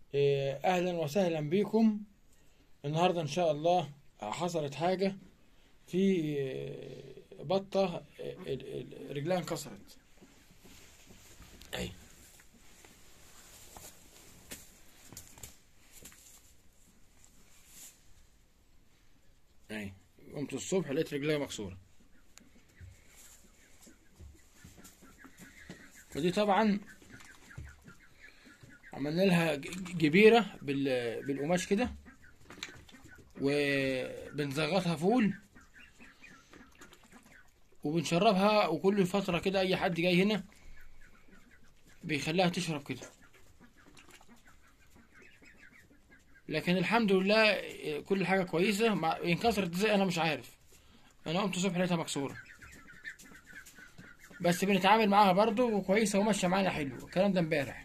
إيه، اهلا وسهلا بكم النهارده ان شاء الله حصلت حاجه في إيه، بطه إيه، ال- ال- رجلها انكسرت اهي اهي قمت الصبح لقيت رجلها مكسوره فدي طبعا عملنا لها ج- جبيرة بال- بالقماش كده وبنزغطها فول وبنشربها وكل فترة كده أي حد جاي هنا بيخليها تشرب كده لكن الحمد لله كل حاجة كويسة مع انكسرت ازاي أنا مش عارف أنا قمت الصبح لقيتها مكسورة بس بنتعامل معاها برضو وكويسة وماشية معانا حلو الكلام ده امبارح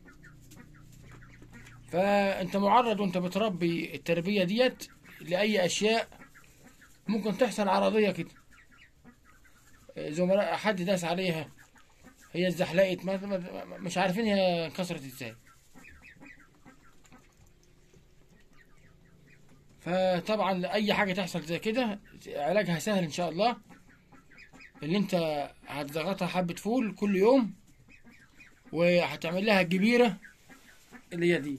فانت معرض وانت بتربي التربية ديت لأي أشياء ممكن تحصل عرضية كده زملاء حد داس عليها هي اتزحلقت ما- ما- ما- مش عارفين هي انكسرت ازاي فطبعا أي حاجة تحصل زي كده علاجها سهل إن شاء الله اللي انت هتضغطها حبة فول كل يوم وهتعمل لها الجبيرة اللي هي دي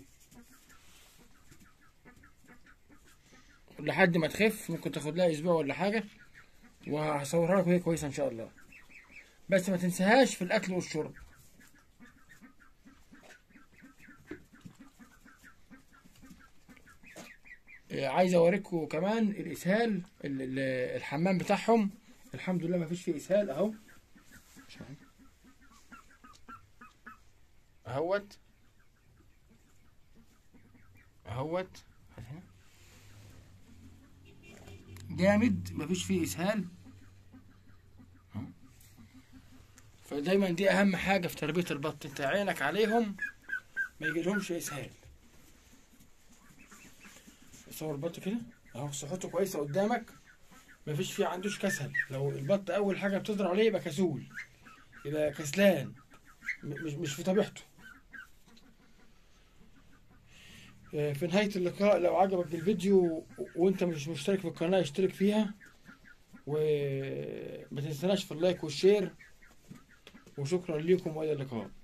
لحد ما تخف ممكن تاخد لها اسبوع ولا حاجه وهصورها لك وهي كويسه ان شاء الله بس ما تنساهاش في الاكل والشرب آه، عايز اوريكم كمان الاسهال ال- ال- الحمام بتاعهم الحمد لله ما فيش فيه اسهال اهو مش عارف. اهوت اهوت هات هنا. جامد مفيش فيه اسهال أهو. فدايما دي اهم حاجه في تربيه البط انت عينك عليهم ما يجيلهمش اسهال صور البط كده اهو صحته كويسه قدامك مفيش فيه عندوش كسل لو البط اول حاجه بتضرب عليه يبقى كسول يبقى كسلان م- مش مش في طبيعته آه، في نهاية اللقاء لو عجبك الفيديو و- وانت مش مشترك في القناة اشترك فيها وما تنسناش في اللايك والشير وشكرا لكم والى اللقاء